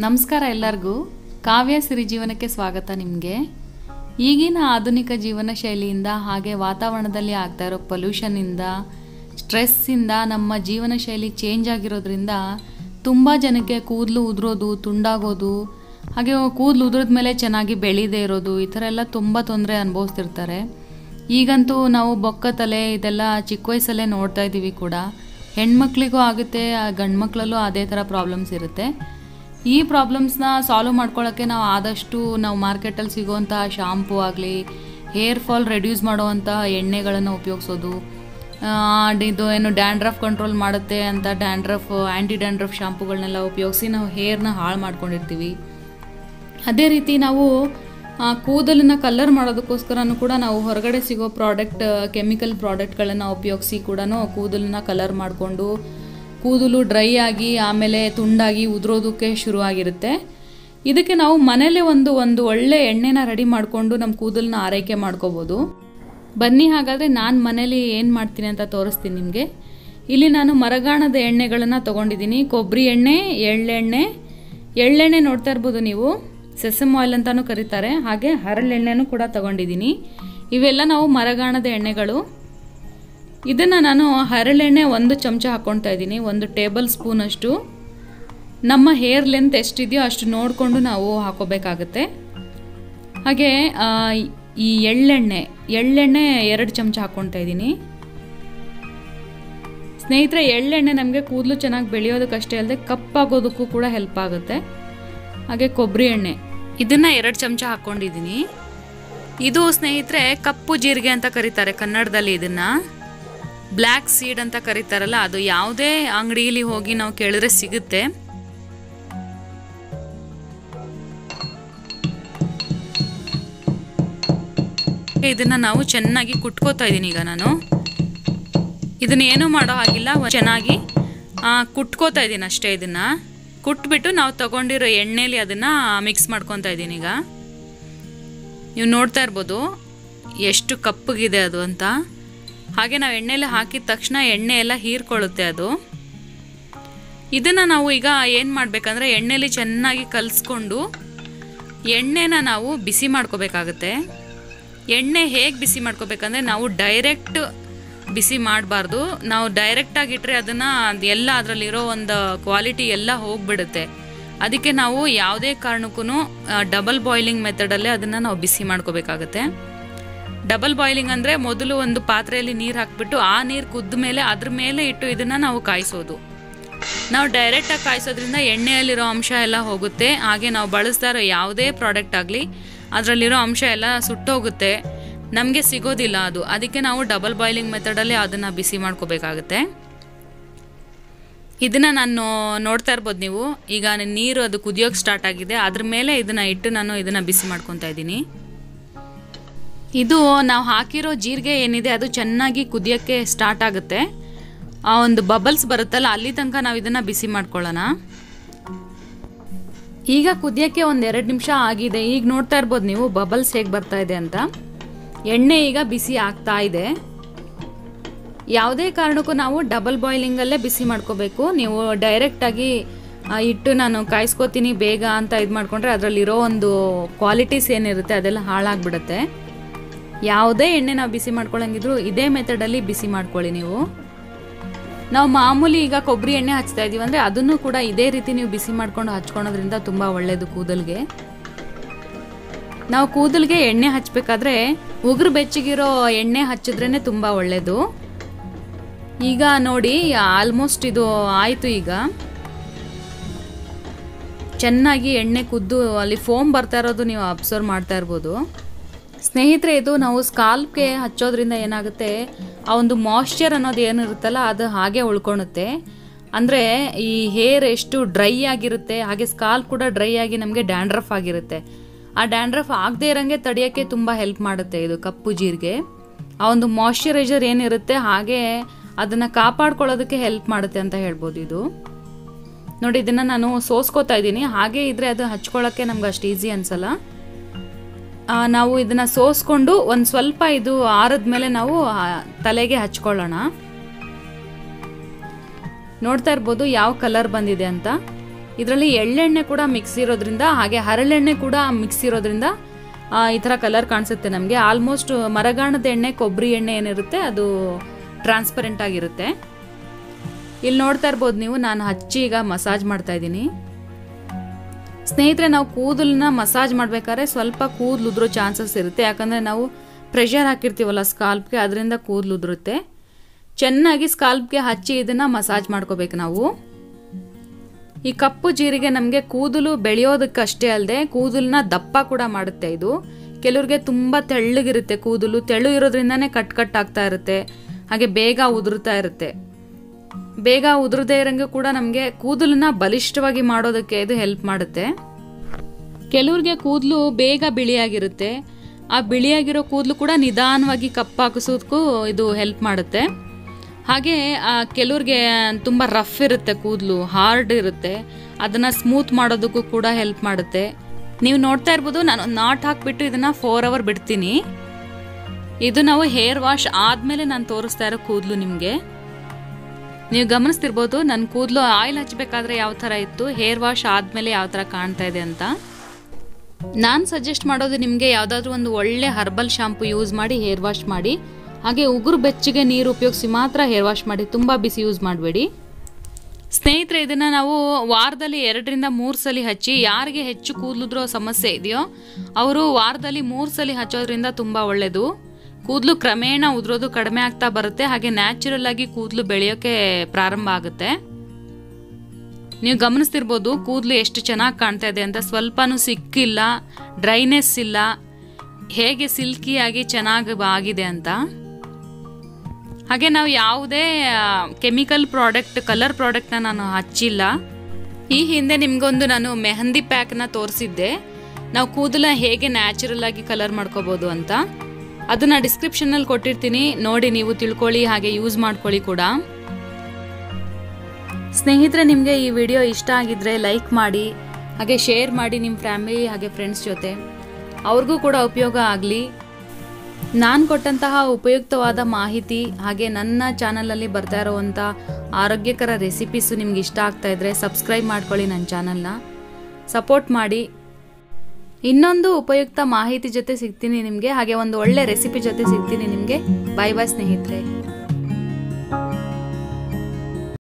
ನಮಸ್ಕಾರ ಎಲ್ಲರಿಗೂ ಕಾವ್ಯ ಸಿರಿ ಜೀವನಕ್ಕೆ ಸ್ವಾಗತ ನಿಮಗೆ ಈಗಿನ ಆಧುನಿಕ ಜೀವನ ಶೈಲಿಯಿಂದ ಹಾಗೆ ವಾತಾವರಣದಲ್ಲಿ ಆಗ್ತಾ ಇರೋ ಪೊಲ್ಯೂಷನ್ನಿಂದ ಸ್ಟ್ರೆಸ್ಸಿಂದ ನಮ್ಮ ಜೀವನ ಶೈಲಿ ಚೇಂಜ್ ಆಗಿರೋದ್ರಿಂದ ತುಂಬ ಜನಕ್ಕೆ ಕೂದಲು ಉದುರೋದು ತುಂಡಾಗೋದು ಹಾಗೆ ಕೂದಲು ಉದುರಿದ ಮೇಲೆ ಚೆನ್ನಾಗಿ ಬೆಳೀದೇ ಇರೋದು ಈ ಥರ ಎಲ್ಲ ತುಂಬ ತೊಂದರೆ ಅನುಭವಿಸ್ತಿರ್ತಾರೆ ಈಗಂತೂ ನಾವು ಬೊಕ್ಕ ತಲೆ ಇದೆಲ್ಲ ಚಿಕ್ಕ ವಯಸ್ಸಲ್ಲೇ ನೋಡ್ತಾ ಇದ್ದೀವಿ ಕೂಡ ಹೆಣ್ಮಕ್ಳಿಗೂ ಆಗುತ್ತೆ ಗಂಡು ಮಕ್ಕಳಲ್ಲೂ ಅದೇ ಥರ ಪ್ರಾಬ್ಲಮ್ಸ್ ಇರುತ್ತೆ ಈ ಪ್ರಾಬ್ಲಮ್ಸ್ನ ಸಾಲ್ವ್ ಮಾಡ್ಕೊಳ್ಳೋಕ್ಕೆ ನಾವು ಆದಷ್ಟು ನಾವು ಮಾರ್ಕೆಟಲ್ಲಿ ಸಿಗೋವಂಥ ಶಾಂಪೂ ಆಗಲಿ ಹೇರ್ ಫಾಲ್ ರೆಡ್ಯೂಸ್ ಮಾಡೋವಂಥ ಎಣ್ಣೆಗಳನ್ನು ಉಪಯೋಗಿಸೋದು ಇದು ಏನು ಡ್ಯಾಂಡ್ರಫ್ ಕಂಟ್ರೋಲ್ ಮಾಡುತ್ತೆ ಅಂತ ಡ್ಯಾಂಡ್ರಫ್ ಆ್ಯಂಟಿ ಡ್ಯಾಂಡ್ರಫ್ ಶಾಂಪೂಗಳನ್ನೆಲ್ಲ ಉಪಯೋಗಿಸಿ ನಾವು ಹೇರ್ನ ಹಾಳು ಮಾಡ್ಕೊಂಡಿರ್ತೀವಿ ಅದೇ ರೀತಿ ನಾವು ಆ, ಕೂದಲನ್ನ ಕಲರ್ ಮಾಡೋದಕ್ಕೋಸ್ಕರನೂ ಕೂಡ ನಾವು ಹೊರಗಡೆ ಸಿಗೋ ಪ್ರಾಡಕ್ಟ್ ಕೆಮಿಕಲ್ ಪ್ರಾಡಕ್ಟ್ಗಳನ್ನು ಉಪಯೋಗಿಸಿ ಕೂಡ ಕೂದಲನ್ನ ಕಲರ್ ಮಾಡಿಕೊಂಡು ಕೂದಲು ಡ್ರೈ ಆಗಿ ಆಮೇಲೆ ತುಂಡಾಗಿ ಉದುರೋದಕ್ಕೆ ಶುರುವಾಗಿರುತ್ತೆ ಇದಕ್ಕೆ ನಾವು ಮನೇಲೇ ಒಂದು ಒಂದು ಒಳ್ಳೆ ಎಣ್ಣೆನ ರೆಡಿ ಮಾಡಿಕೊಂಡು ನಮ್ಮ ಕೂದಲನ್ನ ಆರೈಕೆ ಮಾಡ್ಕೋಬೋದು ಬನ್ನಿ ಹಾಗಾದರೆ ನಾನು ಮನೇಲಿ ಏನು ಮಾಡ್ತೀನಿ ಅಂತ ತೋರಿಸ್ತೀನಿ ನಿಮಗೆ ಇಲ್ಲಿ ನಾನು ಮರಗಾಣದ ಎಣ್ಣೆಗಳನ್ನು ತೊಗೊಂಡಿದ್ದೀನಿ ಕೊಬ್ಬರಿ ಎಣ್ಣೆ ಎಳ್ಳೆಣ್ಣೆ ಎಳ್ಳೆಣ್ಣೆ ನೋಡ್ತಾ ಇರ್ಬೋದು ನೀವು ಸೆಸಮ್ ಆಯಿಲ್ ಅಂತಾನೂ ಕರೀತಾರೆ ಹಾಗೆ ಹರಳೆಣ್ಣೆನೂ ಕೂಡ ತಗೊಂಡಿದ್ದೀನಿ ಇವೆಲ್ಲ ನಾವು ಮರಗಾಣದ ಎಣ್ಣೆಗಳು ಇದನ್ನು ನಾನು ಹರಳೆಣ್ಣೆ ಒಂದು ಚಮಚ ಹಾಕ್ಕೊಳ್ತಾ ಇದ್ದೀನಿ ಒಂದು ಟೇಬಲ್ ಸ್ಪೂನಷ್ಟು ನಮ್ಮ ಹೇರ್ ಲೆಂತ್ ಎಷ್ಟಿದೆಯೋ ಅಷ್ಟು ನೋಡಿಕೊಂಡು ನಾವು ಹಾಕೋಬೇಕಾಗತ್ತೆ ಹಾಗೆ ಆ, ಈ ಎಳ್ಳೆಣ್ಣೆ ಎಳ್ಳೆಣ್ಣೆ ಎರಡು ಚಮಚ ಹಾಕ್ಕೊಳ್ತಾ ಇದ್ದೀನಿ ಸ್ನೇಹಿತರೆ ಎಳ್ಳೆಣ್ಣೆ ನಮಗೆ ಕೂದಲು ಚೆನ್ನಾಗಿ ಬೆಳೆಯೋದಕ್ಕಷ್ಟೇ ಅಲ್ಲದೆ ಕಪ್ಪಾಗೋದಕ್ಕೂ ಕೂಡ ಹೆಲ್ಪ್ ಆಗುತ್ತೆ ಹಾಗೆ ಕೊಬ್ಬರಿ ಎಣ್ಣೆ ಇದನ್ನ ಎರಡು ಚಮಚ ಹಾಕ್ಕೊಂಡಿದ್ದೀನಿ ಇದು ಸ್ನೇಹಿತರೆ ಕಪ್ಪು ಜೀರಿಗೆ ಅಂತ ಕರೀತಾರೆ ಕನ್ನಡದಲ್ಲಿ ಇದನ್ನ ಬ್ಲ್ಯಾಕ್ ಸೀಡ್ ಅಂತ ಕರೀತಾರಲ್ಲ ಅದು ಯಾವುದೇ ಅಂಗಡಿಯಲ್ಲಿ ಹೋಗಿ ನಾವು ಕೇಳಿದ್ರೆ ಸಿಗುತ್ತೆ ಇದನ್ನ ನಾವು ಚೆನ್ನಾಗಿ ಕುಟ್ಕೋತಾ ಇದ್ದೀನಿ ಈಗ ನಾನು ಇದನ್ನ ಏನು ಮಾಡೋ ಹಾಗಿಲ್ಲ ಚೆನ್ನಾಗಿ ಆ, ಕುಟ್ಕೋತಾ ಇದ್ದೀನಿ ಅಷ್ಟೇ ಇದನ್ನ ಕುಟ್ಬಿಟ್ಟು ನಾವು ತಗೊಂಡಿರೋ ಎಣ್ಣೆಲಿ ಅದನ್ನ ಮಿಕ್ಸ್ ಮಾಡ್ಕೊತಾ ಇದ್ದೀನಿ ಈಗ ನೀವು ನೋಡ್ತಾ ಇರ್ಬೋದು ಎಷ್ಟು ಕಪ್ಪಗಿದೆ ಅದು ಅಂತ ಹಾಗೆ ನಾವು ಎಣ್ಣೆಲಿ ಹಾಕಿದ ತಕ್ಷಣ ಎಣ್ಣೆ ಎಲ್ಲ ಹೀರ್ಕೊಳ್ಳುತ್ತೆ ಅದು ಇದನ್ನು ನಾವು ಈಗ ಏನು ಮಾಡಬೇಕಂದ್ರೆ ಎಣ್ಣೆಲಿ ಚೆನ್ನಾಗಿ ಕಲಿಸ್ಕೊಂಡು ಎಣ್ಣೆನ ನಾವು ಬಿಸಿ ಮಾಡ್ಕೋಬೇಕಾಗತ್ತೆ ಎಣ್ಣೆ ಹೇಗೆ ಬಿಸಿ ಮಾಡ್ಕೋಬೇಕಂದ್ರೆ ನಾವು ಡೈರೆಕ್ಟ್ ಬಿಸಿ ಮಾಡಬಾರ್ದು ನಾವು ಡೈರೆಕ್ಟಾಗಿ ಇಟ್ಟರೆ ಅದನ್ನು ಎಲ್ಲ ಅದರಲ್ಲಿರೋ ಒಂದು ಕ್ವಾಲಿಟಿ ಎಲ್ಲ ಹೋಗ್ಬಿಡುತ್ತೆ ಅದಕ್ಕೆ ನಾವು ಯಾವುದೇ ಕಾರಣಕ್ಕೂ ಡಬಲ್ ಬಾಯ್ಲಿಂಗ್ ಮೆಥಡಲ್ಲೇ ಅದನ್ನು ನಾವು ಬಿಸಿ ಮಾಡ್ಕೋಬೇಕಾಗತ್ತೆ ಡಬಲ್ ಬಾಯ್ಲಿಂಗ್ ಅಂದರೆ ಮೊದಲು ಒಂದು ಪಾತ್ರೆಯಲ್ಲಿ ನೀರು ಹಾಕ್ಬಿಟ್ಟು ಆ ನೀರು ಕುದ್ದ ಮೇಲೆ ಅದ್ರ ಮೇಲೆ ಇಟ್ಟು ಇದನ್ನು ನಾವು ಕಾಯಿಸೋದು ನಾವು ಡೈರೆಕ್ಟಾಗಿ ಕಾಯಿಸೋದ್ರಿಂದ ಎಣ್ಣೆಯಲ್ಲಿರೋ ಅಂಶ ಎಲ್ಲ ಹೋಗುತ್ತೆ ಹಾಗೆ ನಾವು ಬಳಸ್ತಾ ಇರೋ ಯಾವುದೇ ಪ್ರಾಡಕ್ಟ್ ಆಗಲಿ ಅದರಲ್ಲಿರೋ ಅಂಶ ಎಲ್ಲ ಸುಟ್ಟೋಗುತ್ತೆ ನಮಗೆ ಸಿಗೋದಿಲ್ಲ ಅದು ಅದಕ್ಕೆ ನಾವು ಡಬಲ್ ಬಾಯ್ಲಿಂಗ್ ಮೆಥಡಲ್ಲಿ ಅದನ್ನು ಬಿಸಿ ಮಾಡ್ಕೋಬೇಕಾಗುತ್ತೆ ಇದನ್ನು ನಾನು ನೋಡ್ತಾ ಇರ್ಬೋದು ನೀವು ಈಗ ನೀರು ಅದು ಕುದಿಯೋಕೆ ಸ್ಟಾರ್ಟ್ ಆಗಿದೆ ಅದ್ರ ಮೇಲೆ ಇದನ್ನು ಇಟ್ಟು ನಾನು ಇದನ್ನು ಬಿಸಿ ಮಾಡ್ಕೊತಾ ಇದ್ದೀನಿ ಇದು ನಾವು ಹಾಕಿರೋ ಜೀರಿಗೆ ಏನಿದೆ ಅದು ಚೆನ್ನಾಗಿ ಕುದಿಯೋಕ್ಕೆ ಸ್ಟಾರ್ಟ್ ಆಗುತ್ತೆ ಆ ಒಂದು ಬಬಲ್ಸ್ ಬರುತ್ತಲ್ಲ ಅಲ್ಲಿ ತನಕ ನಾವು ಇದನ್ನು ಬಿಸಿ ಮಾಡ್ಕೊಳ್ಳೋಣ ಈಗ ಕುದಿಯೋಕ್ಕೆ ಒಂದು ಎರಡು ನಿಮಿಷ ಆಗಿದೆ ಈಗ ನೋಡ್ತಾ ಇರ್ಬೋದು ನೀವು ಬಬಲ್ಸ್ ಹೇಗೆ ಬರ್ತಾ ಇದೆ ಅಂತ ಎಣ್ಣೆ ಈಗ ಬಿಸಿ ಆಗ್ತಾ ಇದೆ ಯಾವುದೇ ಕಾರಣಕ್ಕೂ ನಾವು ಡಬಲ್ ಬಾಯ್ಲಿಂಗಲ್ಲೇ ಬಿಸಿ ಮಾಡ್ಕೋಬೇಕು ನೀವು ಡೈರೆಕ್ಟಾಗಿ ಇಟ್ಟು ನಾನು ಕಾಯಿಸ್ಕೋತೀನಿ ಬೇಗ ಅಂತ ಇದು ಮಾಡ್ಕೊಂಡ್ರೆ ಅದರಲ್ಲಿರೋ ಒಂದು ಕ್ವಾಲಿಟೀಸ್ ಏನಿರುತ್ತೆ ಅದೆಲ್ಲ ಹಾಳಾಗ್ಬಿಡುತ್ತೆ ಯಾವುದೇ ಎಣ್ಣೆ ನಾವು ಬಿಸಿ ಮಾಡ್ಕೊಳ್ಳಂಗಿದ್ರು ಇದೇ ಮೆಥಡಲ್ಲಿ ಬಿಸಿ ಮಾಡ್ಕೊಳ್ಳಿ ನೀವು ನಾವು ಮಾಮೂಲಿ ಈಗ ಕೊಬ್ಬರಿ ಎಣ್ಣೆ ಹಚ್ತಾ ಇದೀವಿ ಅಂದರೆ ಅದನ್ನು ಕೂಡ ಇದೇ ರೀತಿ ನೀವು ಬಿಸಿ ಮಾಡ್ಕೊಂಡು ಹಚ್ಕೊಳೋದ್ರಿಂದ ತುಂಬ ಒಳ್ಳೆಯದು ಕೂದಲ್ಗೆ ನಾವು ಕೂದಲ್ಗೆ ಎಣ್ಣೆ ಹಚ್ಚಬೇಕಾದ್ರೆ ಉಗುರು ಬೆಚ್ಚಗಿರೋ ಎಣ್ಣೆ ಹಚ್ಚಿದ್ರೇ ತುಂಬ ಒಳ್ಳೆಯದು ಈಗ ನೋಡಿ ಆಲ್ಮೋಸ್ಟ್ ಇದು ಆಯಿತು ಈಗ ಚೆನ್ನಾಗಿ ಎಣ್ಣೆ ಕುದ್ದು ಅಲ್ಲಿ ಫೋಮ್ ಬರ್ತಾ ಇರೋದು ನೀವು ಅಬ್ಸರ್ವ್ ಮಾಡ್ತಾ ಇರ್ಬೋದು ಸ್ನೇಹಿತರೆ ಇದು ನಾವು ಸ್ಕಾಲ್ಪ್ಗೆ ಹಚ್ಚೋದ್ರಿಂದ ಏನಾಗುತ್ತೆ ಆ ಒಂದು ಮಾಯ್ಶ್ಚರ್ ಅನ್ನೋದು ಏನಿರುತ್ತಲ್ಲ ಅದು ಹಾಗೆ ಉಳ್ಕೊಳುತ್ತೆ ಅಂದರೆ ಈ ಹೇರ್ ಎಷ್ಟು ಡ್ರೈ ಆಗಿರುತ್ತೆ ಹಾಗೆ ಸ್ಕಾಲ್ಪ್ ಕೂಡ ಡ್ರೈ ಆಗಿ ನಮಗೆ ಡ್ಯಾಂಡ್ರಫ್ ಆಗಿರುತ್ತೆ ಆ ಡ್ಯಾಂಡ್ರಫ್ ಆಗದೆ ಇರೋಂಗೆ ತಡೆಯೋಕ್ಕೆ ತುಂಬ ಹೆಲ್ಪ್ ಮಾಡುತ್ತೆ ಇದು ಕಪ್ಪು ಜೀರಿಗೆ ಆ ಒಂದು ಮಾಯ್ಶ್ಚರೈಸರ್ ಏನಿರುತ್ತೆ ಹಾಗೆ ಅದನ್ನು ಕಾಪಾಡ್ಕೊಳ್ಳೋದಕ್ಕೆ ಹೆಲ್ಪ್ ಮಾಡುತ್ತೆ ಅಂತ ಹೇಳ್ಬೋದು ಇದು ನೋಡಿ ಇದನ್ನು ನಾನು ಸೋಸ್ಕೋತಾ ಇದ್ದೀನಿ ಹಾಗೆ ಇದ್ರೆ ಅದು ಹಚ್ಕೊಳ್ಳೋಕ್ಕೆ ನಮ್ಗೆ ಅಷ್ಟು ಈಸಿ ಅನ್ಸಲ್ಲ ಆ, ನಾವು ಇದನ್ನ ಸೋಸ್ಕೊಂಡು ಒಂದು ಸ್ವಲ್ಪ ಇದು ಆರದ್ಮೇಲೆ ನಾವು ಆ, ತಲೆಗೆ ಹಚ್ಕೊಳ್ಳೋಣ ನೋಡ್ತಾ ಇರ್ಬೋದು ಯಾವ ಕಲರ್ ಬಂದಿದೆ ಅಂತ ಇದರಲ್ಲಿ ಎಳ್ಳೆಣ್ಣೆ ಕೂಡ ಮಿಕ್ಸ್ ಇರೋದ್ರಿಂದ ಹಾಗೆ ಹರಳೆಣ್ಣೆ ಕೂಡ ಮಿಕ್ಸ್ ಇರೋದ್ರಿಂದ ಆ, ಈ ಥರ ಕಲರ್ ಕಾಣಿಸುತ್ತೆ ನಮಗೆ ಆಲ್ಮೋಸ್ಟ್ ಮರಗಾಣದ ಎಣ್ಣೆ ಕೊಬ್ಬರಿ ಎಣ್ಣೆ ಏನಿರುತ್ತೆ ಅದು ಟ್ರಾನ್ಸ್ಪರೆಂಟ್ ಆಗಿರುತ್ತೆ ಇಲ್ಲಿ ನೋಡ್ತಾ ಇರ್ಬೋದು ನೀವು ನಾನು ಹಚ್ಚಿ ಈಗ ಮಸಾಜ್ ಮಾಡ್ತಾ ಇದ್ದೀನಿ ಸ್ನೇಹಿತರೆ ನಾವು ಕೂದಲನ್ನ ಮಸಾಜ್ ಮಾಡ್ಬೇಕಾದ್ರೆ ಸ್ವಲ್ಪ ಕೂದಲು ಉದ್ರೋ ಚಾನ್ಸಸ್ ಇರುತ್ತೆ ಯಾಕಂದರೆ ನಾವು ಪ್ರೆಷರ್ ಹಾಕಿರ್ತೀವಲ್ಲ ಸ್ಕಾಲ್ಪ್ಗೆ ಅದರಿಂದ ಕೂದಲು ಉದುರುತ್ತೆ ಚೆನ್ನಾಗಿ ಸ್ಕಾಲ್ಪ್ಗೆ ಹಚ್ಚಿ ಇದನ್ನು ಮಸಾಜ್ ಮಾಡ್ಕೋಬೇಕು ನಾವು ಈ ಕಪ್ಪು ಜೀರಿಗೆ ನಮಗೆ ಕೂದಲು ಬೆಳೆಯೋದಕ್ಕಷ್ಟೇ ಅಲ್ಲದೆ ಕೂದಲನ್ನ ದಪ್ಪ ಕೂಡ ಮಾಡುತ್ತೆ ಇದು ಕೆಲವ್ರಿಗೆ ತುಂಬ ತೆಳ್ಳಗಿರುತ್ತೆ ಕೂದಲು ತೆಳು ಇರೋದ್ರಿಂದನೇ ಕಟ್ ಕಟ್ ಆಗ್ತಾ ಇರುತ್ತೆ ಹಾಗೆ ಬೇಗ ಉದುರುತ್ತಾ ಇರುತ್ತೆ ಬೇಗ ಉದುರದೇ ಇರೋಂಗೆ ಕೂಡ ನಮಗೆ ಕೂದಲನ್ನ ಬಲಿಷ್ಠವಾಗಿ ಮಾಡೋದಕ್ಕೆ ಇದು ಹೆಲ್ಪ್ ಮಾಡುತ್ತೆ ಕೆಲವ್ರಿಗೆ ಕೂದಲು ಬೇಗ ಬಿಳಿಯಾಗಿರುತ್ತೆ ಆ ಬಿಳಿಯಾಗಿರೋ ಕೂದಲು ಕೂಡ ನಿಧಾನವಾಗಿ ಕಪ್ಪಾಕಿಸೋದಕ್ಕೂ ಇದು ಹೆಲ್ಪ್ ಮಾಡುತ್ತೆ ಹಾಗೆ ಆ, ಕೆಲವ್ರಿಗೆ ತುಂಬ ರಫ್ ಇರುತ್ತೆ ಕೂದಲು ಹಾರ್ಡ್ ಇರುತ್ತೆ ಅದನ್ನು ಸ್ಮೂತ್ ಮಾಡೋದಕ್ಕೂ ಕೂಡ ಹೆಲ್ಪ್ ಮಾಡುತ್ತೆ ನೀವು ನೋಡ್ತಾ ಇರ್ಬೋದು ನಾನು ನಾಟ್ ಹಾಕ್ಬಿಟ್ಟು ಇದನ್ನು ಫೋರ್ ಅವರ್ ಬಿಡ್ತೀನಿ ಇದು ನಾವು ಹೇರ್ ವಾಶ್ ಆದಮೇಲೆ ನಾನು ತೋರಿಸ್ತಾ ಇರೋ ಕೂದಲು ನಿಮಗೆ ನೀವು ಗಮನಿಸ್ತಿರ್ಬೋದು ನನ್ನ ಕೂದಲು ಆಯಿಲ್ ಹಚ್ಚಬೇಕಾದ್ರೆ ಯಾವ ಥರ ಇತ್ತು ಹೇರ್ ವಾಶ್ ಆದಮೇಲೆ ಯಾವ ಥರ ಕಾಣ್ತಾ ಇದೆ ಅಂತ ನಾನು ಸಜೆಸ್ಟ್ ಮಾಡೋದು ನಿಮಗೆ ಯಾವುದಾದ್ರೂ ಒಂದು ಒಳ್ಳೆ ಹರ್ಬಲ್ ಶಾಂಪು ಯೂಸ್ ಮಾಡಿ ಹೇರ್ ವಾಶ್ ಮಾಡಿ ಹಾಗೆ ಉಗುರು ಬೆಚ್ಚಗೆ ನೀರು ಉಪಯೋಗಿಸಿ ಮಾತ್ರ ಹೇರ್ ವಾಶ್ ಮಾಡಿ ತುಂಬ ಬಿಸಿ ಯೂಸ್ ಮಾಡಬೇಡಿ ಸ್ನೇಹಿತರೆ ಇದನ್ನು ನಾವು ವಾರದಲ್ಲಿ ಎರಡರಿಂದ ಮೂರು ಸಲ ಹಚ್ಚಿ ಯಾರಿಗೆ ಹೆಚ್ಚು ಕೂದಲುದ್ರೋ ಸಮಸ್ಯೆ ಇದೆಯೋ ಅವರು ವಾರದಲ್ಲಿ ಮೂರು ಸಲ ಹಚ್ಚೋದ್ರಿಂದ ತುಂಬ ಒಳ್ಳೆಯದು ಕೂದಲು ಕ್ರಮೇಣ ಉದುರೋದು ಕಡಿಮೆ ಆಗ್ತಾ ಬರುತ್ತೆ ಹಾಗೆ ನ್ಯಾಚುರಲ್ ಆಗಿ ಕೂದಲು ಬೆಳೆಯೋಕ್ಕೆ ಪ್ರಾರಂಭ ಆಗುತ್ತೆ ನೀವು ಗಮನಿಸ್ತಿರ್ಬೋದು ಕೂದಲು ಎಷ್ಟು ಚೆನ್ನಾಗಿ ಕಾಣ್ತಾ ಇದೆ ಅಂತ ಸ್ವಲ್ಪನೂ ಸಿಕ್ಕಿಲ್ಲ ಡ್ರೈನೆಸ್ ಇಲ್ಲ ಹೇಗೆ ಸಿಲ್ಕಿಯಾಗಿ ಚೆನ್ನಾಗಿ ಆಗಿದೆ ಅಂತ ಹಾಗೆ ನಾವು ಯಾವುದೇ ಕೆಮಿಕಲ್ ಪ್ರಾಡಕ್ಟ್ ಕಲರ್ ಪ್ರಾಡಕ್ಟ್ನ ನಾನು ಹಚ್ಚಿಲ್ಲ ಈ ಹಿಂದೆ ನಿಮಗೊಂದು ನಾನು ಮೆಹಂದಿ ಪ್ಯಾಕ್ನ ತೋರಿಸಿದ್ದೆ ನಾವು ಕೂದಲ ಹೇಗೆ ನ್ಯಾಚುರಲ್ ಆಗಿ ಕಲರ್ ಮಾಡ್ಕೋಬೋದು ಅಂತ ಅದನ್ನ ಡಿಸ್ಕ್ರಿಪ್ಷನ್ನಲ್ಲಿ ಕೊಟ್ಟಿರ್ತೀನಿ ನೋಡಿ ನೀವು ತಿಳ್ಕೊಳ್ಳಿ ಹಾಗೆ ಯೂಸ್ ಮಾಡ್ಕೊಳ್ಳಿ ಕೂಡ ಸ್ನೇಹಿತರೆ ನಿಮಗೆ ಈ ವಿಡಿಯೋ ಇಷ್ಟ ಆಗಿದ್ರೆ ಲೈಕ್ ಮಾಡಿ ಹಾಗೆ ಶೇರ್ ಮಾಡಿ ನಿಮ್ಮ ಫ್ಯಾಮಿಲಿ ಹಾಗೆ ಫ್ರೆಂಡ್ಸ್ ಜೊತೆ ಅವ್ರಿಗೂ ಕೂಡ ಉಪಯೋಗ ಆಗಲಿ ನಾನು ಕೊಟ್ಟಂತಹ ಉಪಯುಕ್ತವಾದ ಮಾಹಿತಿ ಹಾಗೆ ನನ್ನ ಚಾನಲಲ್ಲಿ ಬರ್ತಾ ಇರೋವಂಥ ಆರೋಗ್ಯಕರ ರೆಸಿಪೀಸು ನಿಮ್ಗೆ ಇಷ್ಟ ಆಗ್ತಾ ಇದ್ರೆ ಸಬ್ಸ್ಕ್ರೈಬ್ ಮಾಡ್ಕೊಳ್ಳಿ ನನ್ನ ಚಾನಲ್ನ ಸಪೋರ್ಟ್ ಮಾಡಿ ಇನ್ನೊಂದು ಉಪಯುಕ್ತ ಮಾಹಿತಿ ಜೊತೆ ಸಿಗ್ತೀನಿ ನಿಮಗೆ ಹಾಗೆ ಒಂದು ಒಳ್ಳೆ ರೆಸಿಪಿ ಜೊತೆ ಸಿಗ್ತೀನಿ ನಿಮಗೆ ಬಾಯ್ ಬಾಯ್ ಸ್ನೇಹಿತರೆ